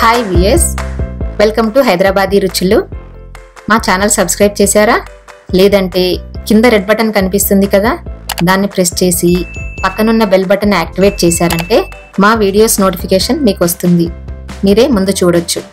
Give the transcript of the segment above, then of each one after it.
hi VS welcome to Hyderabadi రుచులు మా channel subscribe చేశారా లేదంటే కింద రెడ్ బటన్ కనిపిస్తుంది కదా దాన్ని ప్రెస్ చేసి పక్కనున్న బెల్ బటన్ యాక్టివేట్ చేశారంటే మా వీడియోస్ నోటిఫికేషన్ మీకు వస్తుంది మీరే ముందు చూడొచ్చు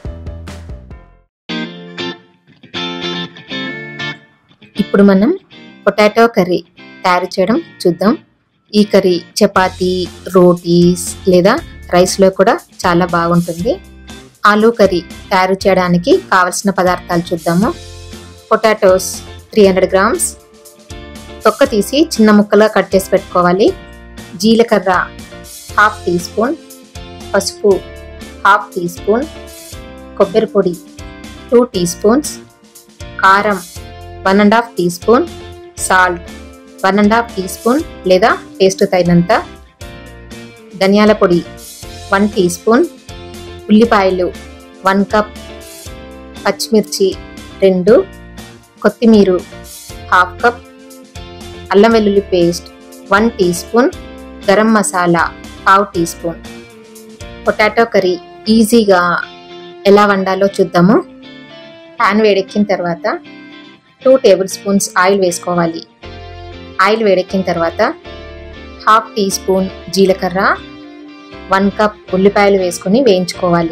ఇప్పుడు మనం పొటాటో కర్రీ తయారు చేయడం చూద్దాం ఈ కర్రీ చపాతీ రోటీస్ లేదా రైస్లో కూడా చాలా బాగుంటుంది ఆలూ కర్రీ తయారు చేయడానికి కావలసిన పదార్థాలు చూద్దాము పొటాటోస్ త్రీ హండ్రెడ్ గ్రామ్స్ తొక్క తీసి చిన్న ముక్కలుగా కట్ చేసి పెట్టుకోవాలి జీలకర్ర హాఫ్ టీ స్పూన్ పసుపు హాఫ్ టీ స్పూన్ కొబ్బరి పొడి టూ టీ స్పూన్స్ కారం one and half teaspoon salt one and half teaspoon లేదా టేస్ట్ తగినంత ధనియాల పొడి వన్ టీ స్పూన్ ఉల్లిపాయలు వన్ కప్ పచ్చిమిర్చి రెండు కొత్తిమీర హాఫ్ కప్ అల్లం వెల్లుల్లి paste one teaspoon garam masala పావు టీ స్పూన్ పొటాటో కర్రీ ఈజీగా ఎలా వండాలో చూద్దాము ప్యాన్ వేడెక్కిన తర్వాత టూ టేబుల్ స్పూన్స్ ఆయిల్ వేసుకోవాలి ఆయిల్ వేడెక్కిన తర్వాత హాఫ్ టీ స్పూన్ జీలకర్ర వన్ కప్ ఉల్లిపాయలు వేసుకుని వేయించుకోవాలి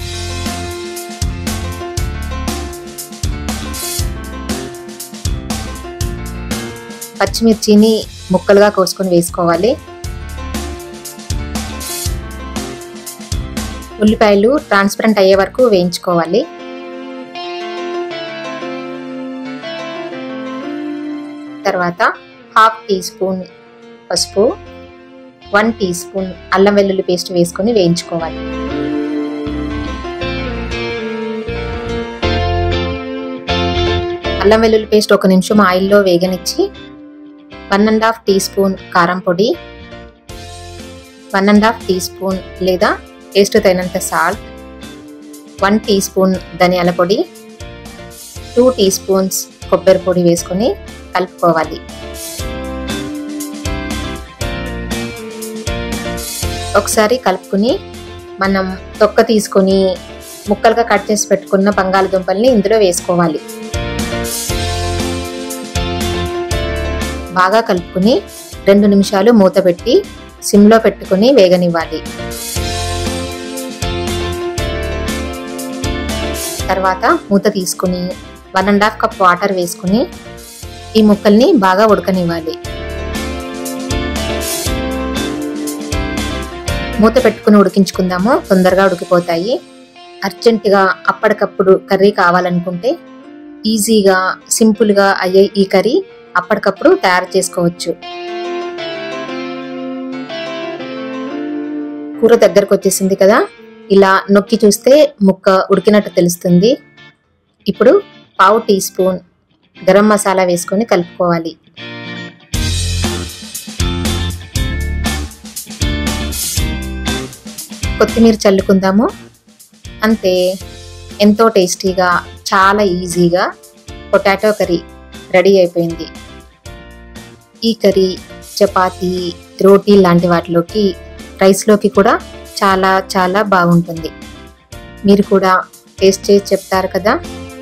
పచ్చిమిర్చిని ముక్కలుగా కోసుకొని వేసుకోవాలి ఉల్లిపాయలు ట్రాన్స్పరెంట్ అయ్యే వరకు వేయించుకోవాలి తర్వాత హాఫ్ టీ స్పూన్ పసుపు వన్ టీ స్పూన్ అల్లం వెల్లుల్లి పేస్ట్ వేసుకొని వేయించుకోవాలి అల్లం వెల్లుల్లి పేస్ట్ ఒక నిమిషం ఆయిల్లో వేగనిచ్చి one and half teaspoon కారం పొడి one and half teaspoon లేదా టేస్ట్ తగినంత సాల్ట్ వన్ టీ స్పూన్ ధనియాల పొడి టూ టీ స్పూన్స్ కొబ్బరి పొడి వేసుకొని కలుపుకోవాలి ఒకసారి కలుపుకుని మనం తొక్క తీసుకొని ముక్కలుగా కట్ చేసి పెట్టుకున్న బంగాళదుంపల్ని ఇందులో వేసుకోవాలి బాగా కలుపుకుని రెండు నిమిషాలు మూత పెట్టి సిమ్లో పెట్టుకుని వేగనివ్వాలి తర్వాత మూత తీసుకుని one and half cup water వేసుకుని ఈ ముక్కల్ని బాగా ఉడకనివ్వాలి మూత పెట్టుకుని ఉడికించుకుందాము తొందరగా ఉడికిపోతాయి అర్జెంటుగా అప్పటికప్పుడు కర్రీ కావాలనుకుంటే ఈజీగా సింపుల్గా అయ్యే ఈ కర్రీ అప్పటికప్పుడు తయారు చేసుకోవచ్చు కూర దగ్గరకు వచ్చేసింది కదా ఇలా నొక్కి చూస్తే ముక్క ఉడికినట్టు తెలుస్తుంది ఇప్పుడు పావు టీ స్పూన్ గరం మసాలా వేసుకొని కలుపుకోవాలి కొత్తిమీర చల్లుకుందాము అంతే ఎంతో టేస్టీగా చాలా ఈజీగా పొటాటో కర్రీ రెడీ అయిపోయింది ఈ కర్రీ చపాతీ రోటీ లాంటి వాటిలోకి రైస్లోకి కూడా చాలా చాలా బాగుంటుంది మీరు కూడా టేస్ట్ చేసి చెప్తారు కదా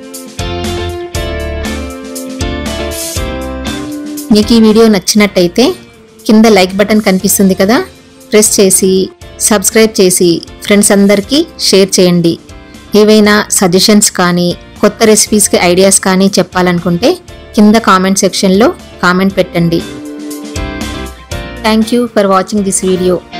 మీకు ఈ వీడియో నచ్చినట్టయితే కింద లైక్ బటన్ కనిపిస్తుంది కదా ప్రెస్ చేసి సబ్స్క్రైబ్ చేసి ఫ్రెండ్స్ అందరికీ షేర్ చేయండి ఏవైనా సజెషన్స్ కానీ కొత్త రెసిపీస్కి ఐడియాస్ కానీ చెప్పాలనుకుంటే కింద కామెంట్ సెక్షన్లో కామెంట్ పెట్టండి thank you for watching this video